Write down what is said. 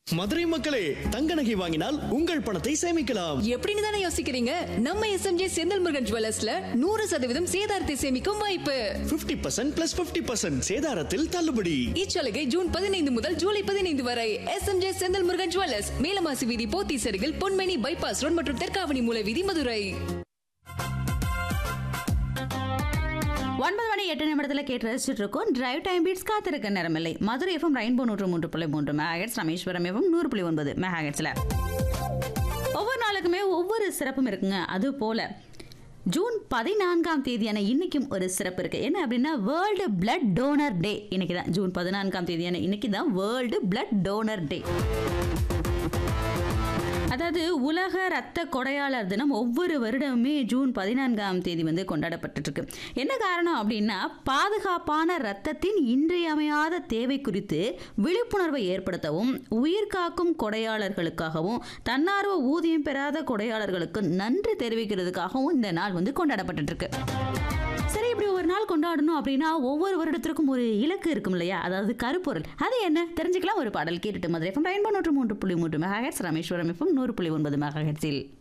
மதுரை மக்களே தங்க நகை வாங்கினால் உங்கள் பணத்தை சேமிக்கலாம் எப்படின்னு தானே யோசிக்கிறீங்க நம்ம எஸ்எம்ஜே செந்தில் முருகன் ஜுவல்லர்ஸ்ல நூறு சதவீதம் சேதாரத்தை சேமிக்கும் வாய்ப்பு 50% பர்சன்ட் பிளஸ் பிப்டி பர்சன்ட் சேதாரத்தில் தள்ளுபடி இச்சலுகை ஜூன் பதினைந்து முதல் ஜூலை பதினைந்து வரை எஸ்எம்ஜே செந்தில் முருகன் ஜுவல்லர்ஸ் மேலமாசி வீதி போத்தி சருகில் பொன்மணி பைபாஸ் ரோட் மற்றும் தெற்காவணி மூல வீதி மதுரை ஒன்பது மணி எட்டு நிமிடத்தில் கேட்டு ரசிச்சுட்டு இருக்கோம் டிரைவ் டைம் பீட்ஸ் காத்திருக்க நேரமில்லை மதுரை எஃப்எம் ரெயின்போ நூற்று மூன்று புள்ளி மூன்று மெகாஹெட்ஸ் ராமேஸ்வரம் எஃப்எம் நூறு புள்ளி ஒன்பது மெகாஹெட்ஸில் ஒவ்வொரு நாளுக்குமே ஒவ்வொரு சிறப்பும் இருக்குங்க அது போல ஜூன் பதினான்காம் தேதியான இன்னைக்கும் ஒரு சிறப்பு இருக்கு என்ன அப்படின்னா வேர்ல்டு பிளட் டோனர் டே இன்னைக்கு தான் ஜூன் பதினான்காம் தேதியான இன்னைக்கு தான் வேர்ல்டு பிளட் டோனர் டே அதாவது உலக ரத்த கொடையாளர் தினம் ஒவ்வொரு வருடமுமே ஜூன் பதினான்காம் தேதி வந்து கொண்டாடப்பட்டு இருக்கு என்ன காரணம் அப்படின்னா பாதுகாப்பான ரத்தத்தின் இன்றியமையாத தேவை குறித்து விழிப்புணர்வை ஏற்படுத்தவும் உயிர் காக்கும் கொடையாளர்களுக்காகவும் தன்னார்வ ஊதியம் பெறாத கொடையாளர்களுக்கு நன்றி தெரிவிக்கிறதுக்காகவும் இந்த நாள் வந்து கொண்டாடப்பட்டு இருக்கு சரி இப்படி ஒரு நாள் கொண்டாடணும் அப்படின்னா ஒவ்வொரு வருடத்திற்கும் ஒரு இலக்கு இருக்கும் இல்லையா அதாவது கருப்பொருள் அது என்ன தெரிஞ்சுக்கலாம் ஒரு பாடல் கேட்டுட்டு மதுரை எஃப்எம் ரெயின்போ நூற்று மூன்று புள்ளி மூன்று மெகாஹெட்ஸ் ராமேஸ்வரம் எஃப்எம் நூறு புள்ளி ஒன்பது மெகாஹெட்ஸில்